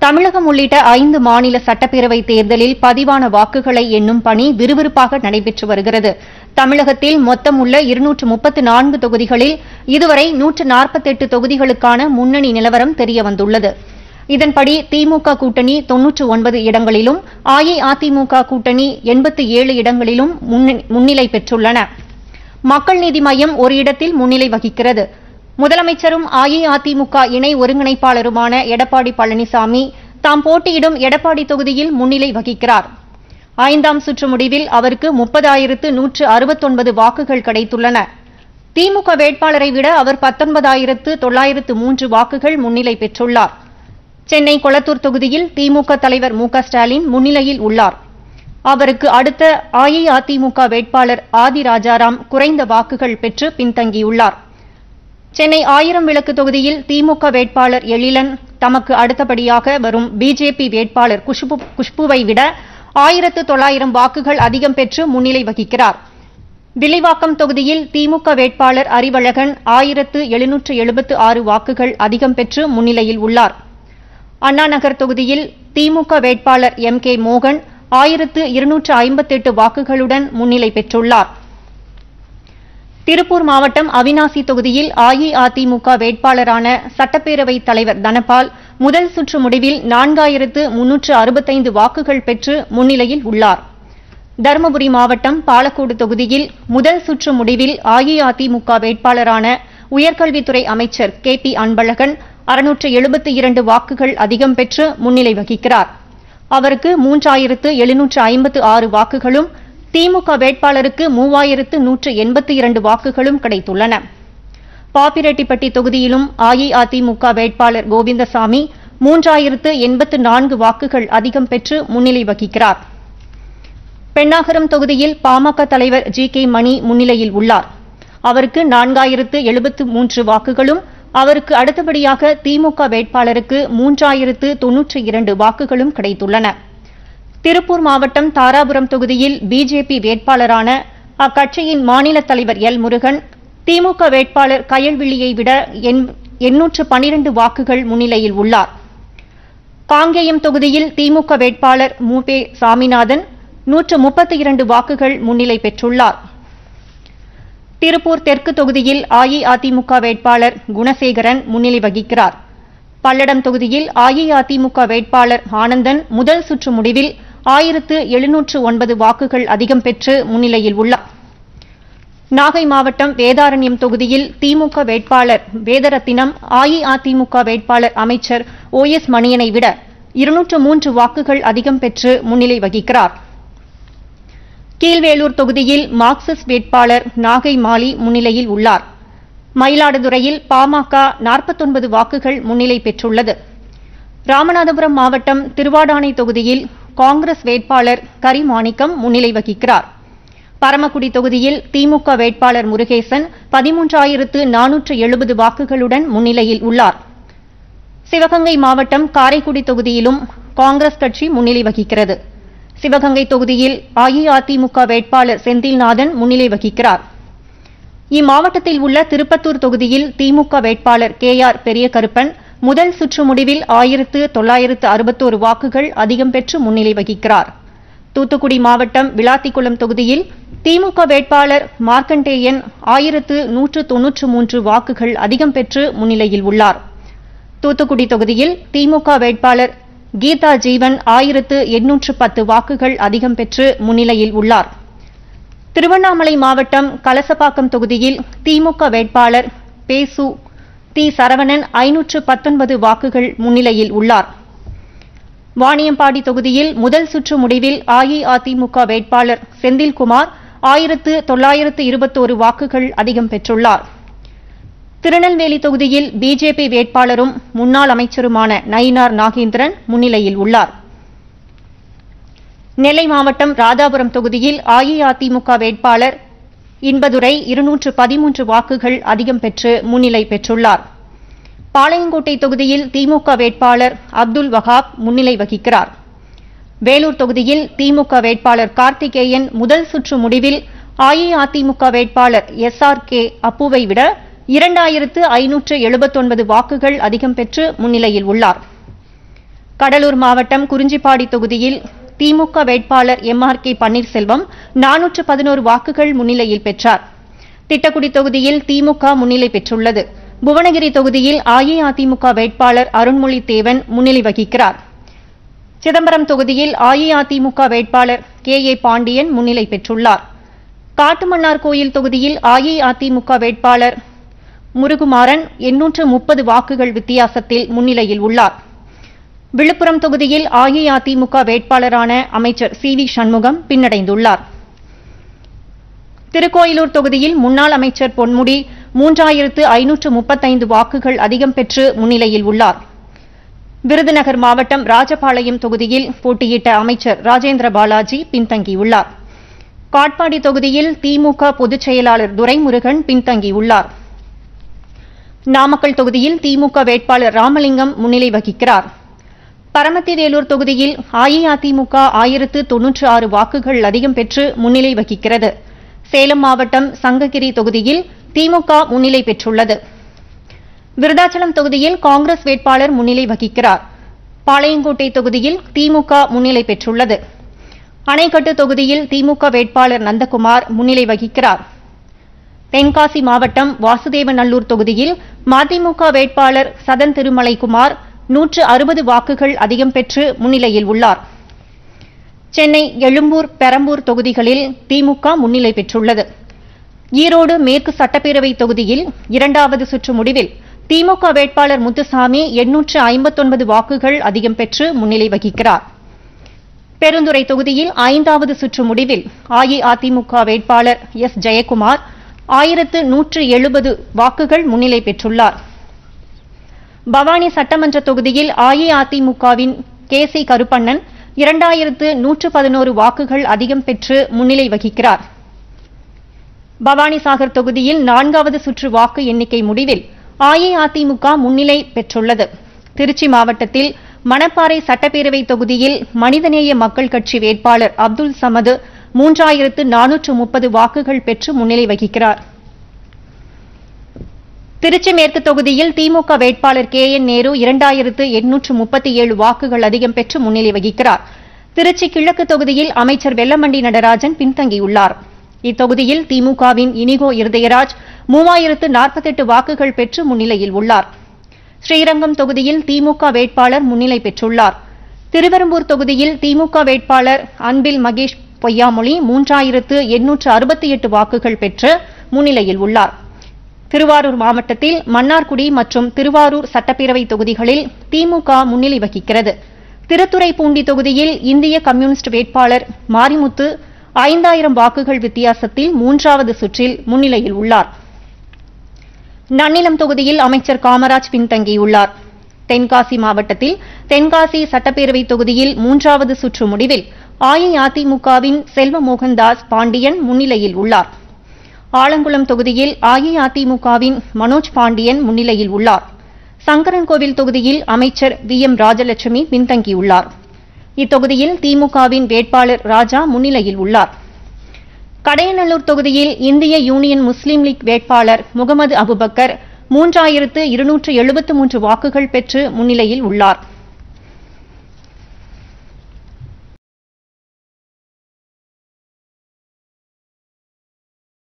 தமிழகம் உள்ளிட்ட ஐந்து மாநில சட்டப்பேரவை தேர்தலில் பதிவான வாக்குகளை எண்ணும் பணி விறுவிறுப்பாக நடைபெற்று வருகிறது தமிழகத்தில் மொத்தம் உள்ள இருநூற்று முப்பத்து நான்கு தொகுதிகளில் இதுவரை நூற்று நாற்பத்தெட்டு தொகுதிகளுக்கான முன்னணி நிலவரம் தெரியவந்துள்ளது இதன்படி திமுக கூட்டணி தொன்னூற்று ஒன்பது இடங்களிலும் அஇஅதிமுக கூட்டணி எண்பத்தி ஏழு இடங்களிலும் முன்ன- முன்னிலை பெற்றுள்ளன மக்கள் நீதி மய்யம் ஒரு இடத்தில் முன்னிலை வகிக்கிறது முதலமைச்சரும் அஇஅதிமுக இணை ஒருங்கிணைப்பாளருமான எடப்பாடி பழனிசாமி தாம் போட்டியிடும் எடப்பாடி தொகுதியில் முன்னிலை வகிக்கிறார் ஐந்தாம் சுற்று முடிவில் அவருக்கு முப்பதாயிரத்து நூற்று அறுபத்தொன்பது வாக்குகள் கிடைத்துள்ளன திமுக வேட்பாளரை விட அவர் பத்தொன்பதாயிரத்து தொள்ளாயிரத்து மூன்று வாக்குகள் முன்னிலை பெற்றுள்ளார் சென்னை கொளத்தூர் தொகுதியில் திமுக தலைவர் மு க ஸ்டாலின் முன்னிலையில் உள்ளார் அவருக்கு அடுத்த அஇஅதிமுக வேட்பாளர் ஆதி ராஜாராம் குறைந்த வாக்குகள் பெற்று பின்தங்கியுள்ளார் சென்னை ஆயிரம் விளக்கு தொகுதியில் திமுக வேட்பாளர் எழிலன் தமக்கு அடுத்தபடியாக வரும் பிஜேபி வேட்பாளர் குஷ்பு குஷ்புவை விட ஆயிரத்து தொள்ளாயிரம் வாக்குகள் அதிகம் பெற்று முன்னிலை வகிக்கிறார் வில்லிவாக்கம் தொகுதியில் திமுக வேட்பாளர் அறிவழகன் ஆயிரத்து எழுநூற்று எழுபத்து ஆறு வாக்குகள் அதிகம் பெற்று முன்னிலையில் உள்ளார் அண்ணாநகர் தொகுதியில் திமுக வேட்பாளர் எம் கே மோகன் ஆயிரத்து இருநூற்று ஐம்பத்தெட்டு வாக்குகளுடன் முன்னிலை பெற்றுள்ளார் திருப்பூர் மாவட்டம் அவினாசி தொகுதியில் அஇஅதிமுக வேட்பாளரான சட்டப்பேரவைத் தலைவர் தனபால் முதல் சுற்று முடிவில் நான்காயிரத்து முன்னூற்று அறுபத்தைந்து வாக்குகள் பெற்று முன்னிலையில் உள்ளார் தருமபுரி மாவட்டம் பாலக்கோடு தொகுதியில் முதல் சுற்று முடிவில் அஇஅதிமுக வேட்பாளரான உயர்கல்வித்துறை அமைச்சர் கே பி அன்பழகன் அறுநூற்று எழுபத்தி இரண்டு வாக்குகள் அதிகம் பெற்று முன்னிலை வகிக்கிறார் அவருக்கு மூன்றாயிரத்து எழுநூற்று ஐம்பத்து ஆறு வாக்குகளும் திமுக வேட்பாளருக்கு மூவாயிரத்து நூற்று எண்பத்தி இரண்டு வாக்குகளும் கிடைத்துள்ளன பாப்பிரெட்டிப்பட்டி தொகுதியிலும் அஇஅதிமுக வேட்பாளர் கோவிந்தசாமி மூன்றாயிரத்து எண்பத்து நான்கு வாக்குகள் அதிகம் பெற்று முன்னிலை வகிக்கிறார் பெண்ணாகரம் தொகுதியில் பாமக தலைவர் ஜி கே மணி முன்னிலையில் உள்ளார் அவருக்கு நான்காயிரத்து எழுபத்து மூன்று வாக்குகளும் அவருக்கு அடுத்தபடியாக திமுக வேட்பாளருக்கு மூன்றாயிரத்து தொன்னூற்றி இரண்டு வாக்குகளும் கிடைத்துள்ளன திருப்பூர் மாவட்டம் தாராபுரம் தொகுதியில் பிஜேபி வேட்பாளரான அக்கட்சியின் மாநில தலைவர் எல் முருகன் திமுக வேட்பாளர் கயல்விழியை விட எண்ணூற்று பனிரண்டு வாக்குகள் முன்னிலையில் உள்ளார் காங்கேயம் தொகுதியில் திமுக வேட்பாளர் மு பே சாமிநாதன் நூற்று முப்பத்தி இரண்டு வாக்குகள் முன்னிலை பெற்றுள்ளார் திருப்பூர் தெற்கு தொகுதியில் அஇஅதிமுக வேட்பாளர் குணசேகரன் முன்னிலை வகிக்கிறார் பல்லடம் தொகுதியில் அஇஅதிமுக வேட்பாளர் ஆனந்தன் முதல் சுற்று முடிவில் ஆயிரத்து எழுநூற்று ஒன்பது வாக்குகள் அதிகம் பெற்று முன்னிலையில் உள்ளார் நாகை மாவட்டம் வேதாரண்யம் தொகுதியில் திமுக வேட்பாளர் வேதரத்தினம் அஇஅதிமுக வேட்பாளர் அமைச்சர் ஓ எஸ் மணியனை விட இருநூற்று மூன்று வாக்குகள் அதிகம் பெற்று முன்னிலை வகிக்கிறார் கீழ்வேளூர் தொகுதியில் மார்க்சிஸ்ட் வேட்பாளர் நாகை மாலி முன்னிலையில் உள்ளார் மயிலாடுதுறையில் பாமக நாற்பத்தொன்பது வாக்குகள் முன்னிலை பெற்றுள்ளது ராமநாதபுரம் மாவட்டம் திருவாடானை தொகுதியில் காங்கிரஸ் வேட்பாளர் கரிமாணிக்கம் முன்னிலை வகிக்கிறார் பரமக்குடி தொகுதியில் திமுக வேட்பாளர் முருகேசன் பதிமூன்றாயிரத்து நானூற்று எழுபது வாக்குகளுடன் முன்னிலையில் உள்ளார் சிவகங்கை மாவட்டம் காரைக்குடி தொகுதியிலும் காங்கிரஸ் கட்சி முன்னிலை வகிக்கிறது சிவகங்கை தொகுதியில் அஇஅதிமுக வேட்பாளர் செந்தில்நாதன் முன்னிலை வகிக்கிறார் இம்மாவட்டத்தில் உள்ள திருப்பத்தூர் தொகுதியில் திமுக வேட்பாளர் கே ஆர் பெரியகருப்பன் முதல் சுற்று முடிவில் ஆயிரத்து தொள்ளாயிரத்து அறுபத்தோரு வாக்குகள் அதிகம் பெற்று முன்னிலை வகிக்கிறார் தூத்துக்குடி மாவட்டம் விளாத்திக்குளம் தொகுதியில் திமுக வேட்பாளர் மார்க்கண்டேயன் ஆயிரத்து நூற்று தொன்னூற்று மூன்று வாக்குகள் அதிகம் பெற்று முன்னிலையில் உள்ளார் தூத்துக்குடி தொகுதியில் திமுக வேட்பாளர் கீதா ஜீவன் ஆயிரத்து எண்ணூற்று பத்து வாக்குகள் அதிகம் பெற்று முன்னிலையில் உள்ளார் திருவண்ணாமலை மாவட்டம் கலசப்பாக்கம் தொகுதியில் திமுக வேட்பாளர் பேசு தி சரவணன் ஐநூற்று பத்தொன்பது வாக்குகள் முன்னிலையில் உள்ளார் வாணியம்பாடி தொகுதியில் முதல் சுற்று முடிவில் அஇஅதிமுக வேட்பாளர் செந்தில்குமார் ஆயிரத்து தொள்ளாயிரத்து இருபத்தோரு வாக்குகள் அதிகம் பெற்றுள்ளார் திருநெல்வேலி தொகுதியில் பிஜேபி வேட்பாளரும் முன்னாள் அமைச்சருமான நயினார் நாகேந்திரன் முன்னிலையில் உள்ளார் நெல்லை மாவட்டம் ராதாபுரம் தொகுதியில் அஇஅதிமுக வேட்பாளர் இன்பதுரை இருநூற்று பதிமூன்று வாக்குகள் அதிகம் பெற்று முன்னிலை பெற்றுள்ளார் பாளையங்கோட்டை தொகுதியில் திமுக வேட்பாளர் அப்துல் வஹாப் முன்னிலை வகிக்கிறார் வேலூர் தொகுதியில் திமுக வேட்பாளர் கார்த்திகேயன் முதல் சுற்று முடிவில் அஇஅதிமுக வேட்பாளர் எஸ் ஆர் கே அப்புவை விட இரண்டாயிரத்து ஐநூற்று எழுபத்தொன்பது வாக்குகள் அதிகம் பெற்று முன்னிலையில் உள்ளார் கடலூர் மாவட்டம் குறிஞ்சிப்பாடி தொகுதியில் திமுக வேட்பாளர் எம் ஆர் கே பன்னீர்செல்வம் நானூற்று பதினோரு வாக்குகள் முன்னிலையில் பெற்றார் திட்டக்குடி தொகுதியில் திமுக முன்னிலை பெற்றுள்ளது புவனகிரி தொகுதியில் அஇஅதிமுக வேட்பாளர் அருண்மொழி தேவன் முன்னிலை வகிக்கிறார் சிதம்பரம் தொகுதியில் அஇஅதிமுக வேட்பாளர் கே ஏ பாண்டியன் முன்னிலை பெற்றுள்ளார் காட்டுமன்னார் கோயில் தொகுதியில் அஇஅதிமுக வேட்பாளர் முருகுமாறன் எண்ணூற்று முப்பது வாக்குகள் வித்தியாசத்தில் முன்னிலையில் உள்ளார் விழுப்புரம் தொகுதியில் அஇஅதிமுக வேட்பாளரான அமைச்சர் சி வி சண்முகம் பின்னடைந்துள்ளார் திருக்கோயிலூர் தொகுதியில் முன்னாள் அமைச்சர் பொன்முடி மூன்றாயிரத்து ஐநூற்று முப்பத்தைந்து வாக்குகள் அதிகம் பெற்று முன்னிலையில் உள்ளார் விருதுநகர் மாவட்டம் ராஜபாளையம் தொகுதியில் போட்டியிட்ட அமைச்சர் ராஜேந்திர பாலாஜி பின்தங்கியுள்ளார் காட்பாடி தொகுதியில் திமுக பொதுச் செயலாளர் துரைமுருகன் பின்தங்கியுள்ளார் நாமக்கல் தொகுதியில் திமுக வேட்பாளர் ராமலிங்கம் முன்னிலை வகிக்கிறார் பரமத்தி வேலூர் தொகுதியில் அஇஅதிமுக ஆயிரத்து தொன்னூற்று ஆறு வாக்குகள் அதிகம் பெற்று முன்னிலை வகிக்கிறது சேலம் மாவட்டம் சங்ககிரி தொகுதியில் திமுக முன்னிலை பெற்றுள்ளது விருதாச்சலம் தொகுதியில் காங்கிரஸ் வேட்பாளர் முன்னிலை வகிக்கிறார் பாளையங்கோட்டை தொகுதியில் திமுக முன்னிலை பெற்றுள்ளது அணைக்கட்டு தொகுதியில் திமுக வேட்பாளர் நந்தகுமார் முன்னிலை வகிக்கிறார் தென்காசி மாவட்டம் வாசுதேவநல்லூர் தொகுதியில் மதிமுக வேட்பாளர் சதன் திருமலைக்குமார் நூற்று அறுபது வாக்குகள் அதிகம் பெற்று முன்னிலையில் உள்ளார் சென்னை எழும்பூர் பெரம்பூர் தொகுதிகளில் திமுக முன்னிலை பெற்றுள்ளது ஈரோடு மேற்கு சட்டப்பேரவை தொகுதியில் இரண்டாவது சுற்று முடிவில் திமுக வேட்பாளர் முத்துசாமி எண்ணூற்று ஐம்பத்தொன்பது வாக்குகள் அதிகம் பெற்று முன்னிலை வகிக்கிறார் பெருந்துறை தொகுதியில் ஐந்தாவது சுற்று முடிவில் அஇஅதிமுக வேட்பாளர் எஸ் ஜெயக்குமார் ஆயிரத்து நூற்று எழுபது வாக்குகள் முன்னிலை பெற்றுள்ளார் பவானி சட்டமன்ற தொகுதியில் அஇஅதிமுகவின் கே சி கருப்பண்ணன் இரண்டாயிரத்து நூற்று பதினோரு வாக்குகள் அதிகம் பெற்று முன்னிலை வகிக்கிறார் பவானிசாகர் தொகுதியில் நான்காவது சுற்று வாக்கு எண்ணிக்கை முடிவில் அஇஅதிமுக முன்னிலை பெற்றுள்ளது திருச்சி மாவட்டத்தில் மணப்பாறை சட்டப்பேரவை தொகுதியில் மனிதநேய மக்கள் கட்சி வேட்பாளர் அப்துல் சமது மூன்றாயிரத்து நானூற்று முப்பது வாக்குகள் பெற்று முன்னிலை வகிக்கிறார் திருச்சி மேற்கு தொகுதியில் திமுக வேட்பாளர் கே என் நேரு இரண்டாயிரத்து எண்ணூற்று முப்பத்தி ஏழு வாக்குகள் அதிகம் பெற்று முன்னிலை வகிக்கிறார் திருச்சி கிழக்கு தொகுதியில் அமைச்சர் வெல்லமண்டி நடராஜன் பின்தங்கியுள்ளார் இத்தொகுதியில் திமுகவின் இனிகோ இருதயராஜ் மூவாயிரத்து நாற்பத்தெட்டு வாக்குகள் பெற்று முன்னிலையில் உள்ளார் ஸ்ரீரங்கம் தொகுதியில் திமுக வேட்பாளர் முன்னிலை பெற்றுள்ளார் திருவெரும்பூர் தொகுதியில் திமுக வேட்பாளர் அன்பில் மகேஷ் பொய்யாமொழி மூன்றாயிரத்து எண்ணூற்று அறுபத்தி எட்டு வாக்குகள் பெற்று முன்னிலையில் உள்ளார் திருவாரூர் மாவட்டத்தில் மன்னார்குடி மற்றும் திருவாரூர் சட்டப்பேரவை தொகுதிகளில் திமுக முன்னிலை வகிக்கிறது திருத்துறைப்பூண்டி தொகுதியில் இந்திய கம்யூனிஸ்ட் வேட்பாளர் மாரிமுத்து ஐந்தாயிரம் வாக்குகள் வித்தியாசத்தில் மூன்றாவது சுற்றில் முன்னிலையில் உள்ளார் நன்னிலம் தொகுதியில் அமைச்சர் காமராஜ் பின்தங்கியுள்ளார் தென்காசி மாவட்டத்தில் தென்காசி சட்டப்பேரவை தொகுதியில் மூன்றாவது சுற்று முடிவில் அஇஅதிமுகவின் செல்வ மோகன்தாஸ் பாண்டியன் முன்னிலையில் உள்ளார் ஆலங்குளம் தொகுதியில் அஇஅதிமுகவின் மனோஜ் பாண்டியன் முன்னிலையில் உள்ளார் சங்கரன்கோவில் தொகுதியில் அமைச்சர் வி எம் ராஜலட்சுமி பின்தங்கியுள்ளார் இத்தொகுதியில் திமுகவின் வேட்பாளர் ராஜா முன்னிலையில் உள்ளார் கடையநல்லூர் தொகுதியில் இந்திய யூனியன் முஸ்லீம் லீக் வேட்பாளர் முகமது அபுபக்கர் மூன்றாயிரத்து இருநூற்று எழுபத்து மூன்று வாக்குகள் பெற்று முன்னிலையில் உள்ளார்